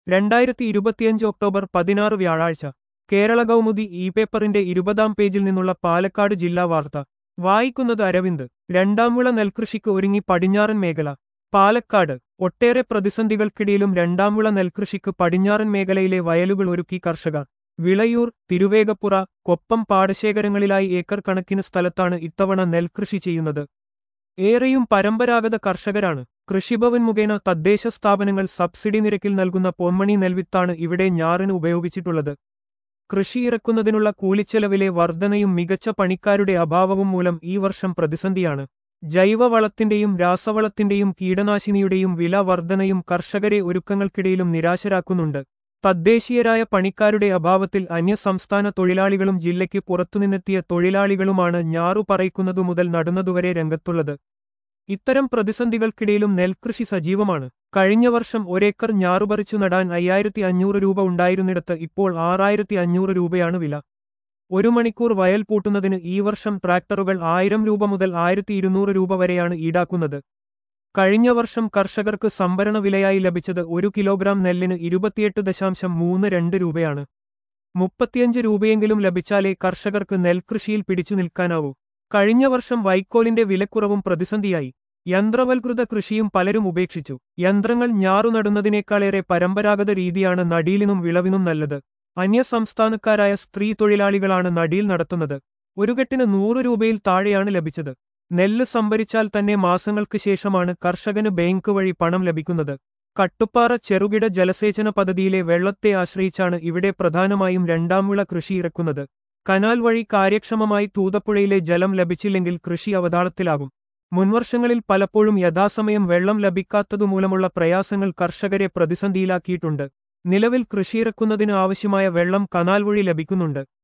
രണ്ടായിരത്തി ഇരുപത്തിയഞ്ച് ഒക്ടോബർ പതിനാറ് വ്യാഴാഴ്ച കേരള കൗമുദി ഇ പേപ്പറിന്റെ ഇരുപതാം പേജിൽ നിന്നുള്ള പാലക്കാട് ജില്ലാ വാർത്ത വായിക്കുന്നത് അരവിന്ദ് രണ്ടാം വിള നെൽകൃഷിക്ക് ഒരുങ്ങി പടിഞ്ഞാറൻ മേഖല പാലക്കാട് ഒട്ടേറെ പ്രതിസന്ധികൾക്കിടയിലും രണ്ടാം വിള നെൽകൃഷിക്ക് പടിഞ്ഞാറൻ മേഖലയിലെ വയലുകൾ ഒരുക്കി കർഷകർ വിളയൂർ തിരുവേഗപ്പുറ കൊപ്പം പാടശേഖരങ്ങളിലായി ഏക്കർ കണക്കിന് സ്ഥലത്താണ് ഇത്തവണ നെൽകൃഷി ചെയ്യുന്നത് ഏറെയും പരമ്പരാഗത കർഷകരാണ് കൃഷിഭവൻ മുഖേന തദ്ദേശ സ്ഥാപനങ്ങൾ സബ്സിഡി നിരക്കിൽ നൽകുന്ന പൊന്മണി നെൽവിത്താണ് ഇവിടെ ഞാറിന് ഉപയോഗിച്ചിട്ടുള്ളത് കൃഷി ഇറക്കുന്നതിനുള്ള കൂലിച്ചെലവിലെ വർധനയും മികച്ച പണിക്കാരുടെ അഭാവവും മൂലം ഈ വർഷം പ്രതിസന്ധിയാണ് ജൈവവളത്തിന്റെയും രാസവളത്തിന്റെയും കീടനാശിനിയുടെയും വില വർധനയും കർഷകരെ ഒരുക്കങ്ങൾക്കിടയിലും നിരാശരാക്കുന്നുണ്ട് തദ്ദേശീയരായ പണിക്കാരുടെ അഭാവത്തിൽ അന്യസംസ്ഥാന തൊഴിലാളികളും ജില്ലയ്ക്ക് പുറത്തുനിന്നെത്തിയ തൊഴിലാളികളുമാണ് ഞാറു പറയിക്കുന്നതു മുതൽ നടുന്നതുവരെ രംഗത്തുള്ളത് ഇത്തരം പ്രതിസന്ധികൾക്കിടയിലും നെൽകൃഷി സജീവമാണ് കഴിഞ്ഞ വർഷം ഒരേക്കർ ഞാറുപറിച്ചു നടാൻ അയ്യായിരത്തി അഞ്ഞൂറ് രൂപ ഉണ്ടായിരുന്നിടത്ത് ഇപ്പോൾ ആറായിരത്തി അഞ്ഞൂറ് രൂപയാണ് വില ഒരു മണിക്കൂർ വയൽ പൂട്ടുന്നതിന് ഈ വർഷം ട്രാക്ടറുകൾ ആയിരം രൂപ മുതൽ ആയിരത്തി ഇരുന്നൂറ് രൂപ വരെയാണ് ഈടാക്കുന്നത് കഴിഞ്ഞ വർഷം കർഷകർക്ക് സംഭരണ വിലയായി ലഭിച്ചത് ഒരു കിലോഗ്രാം നെല്ലിന് ഇരുപത്തിയെട്ട് ദശാംശം മൂന്ന് രണ്ട് രൂപയാണ് മുപ്പത്തിയഞ്ച് രൂപയെങ്കിലും ലഭിച്ചാലേ കർഷകർക്ക് നെൽകൃഷിയിൽ പിടിച്ചു നിൽക്കാനാവൂ കഴിഞ്ഞ വർഷം വൈക്കോലിന്റെ വിലക്കുറവും പ്രതിസന്ധിയായി യന്ത്രവൽകൃത കൃഷിയും പലരും ഉപേക്ഷിച്ചു യന്ത്രങ്ങൾ ഞാറു നടുന്നതിനേക്കാളേറെ പരമ്പരാഗത രീതിയാണ് നടീലിനും വിളവിനും നല്ലത് അന്യസംസ്ഥാനക്കാരായ സ്ത്രീ തൊഴിലാളികളാണ് നടീൽ നടത്തുന്നത് ഒരു കെട്ടിന് നൂറ് രൂപയിൽ താഴെയാണ് ലഭിച്ചത് നെല്ല് സംഭരിച്ചാൽ തന്നെ മാസങ്ങൾക്ക് ശേഷമാണ് കർഷകന് ബാങ്ക് വഴി പണം ലഭിക്കുന്നത് കട്ടുപ്പാറ ചെറുകിട ജലസേചന പദ്ധതിയിലെ വെള്ളത്തെ ആശ്രയിച്ചാണ് ഇവിടെ പ്രധാനമായും രണ്ടാം വിള കൃഷി ഇറക്കുന്നത് കനാൽ വഴി കാര്യക്ഷമമായി തൂതപ്പുഴയിലെ ജലം ലഭിച്ചില്ലെങ്കിൽ കൃഷി അവതാളത്തിലാകും മുൻവർഷങ്ങളിൽ പലപ്പോഴും യഥാസമയം വെള്ളം ലഭിക്കാത്തതുമൂലമുള്ള പ്രയാസങ്ങൾ കർഷകരെ പ്രതിസന്ധിയിലാക്കിയിട്ടുണ്ട് നിലവിൽ കൃഷിയിറക്കുന്നതിന് ആവശ്യമായ വെള്ളം കനാൽ വഴി ലഭിക്കുന്നുണ്ട്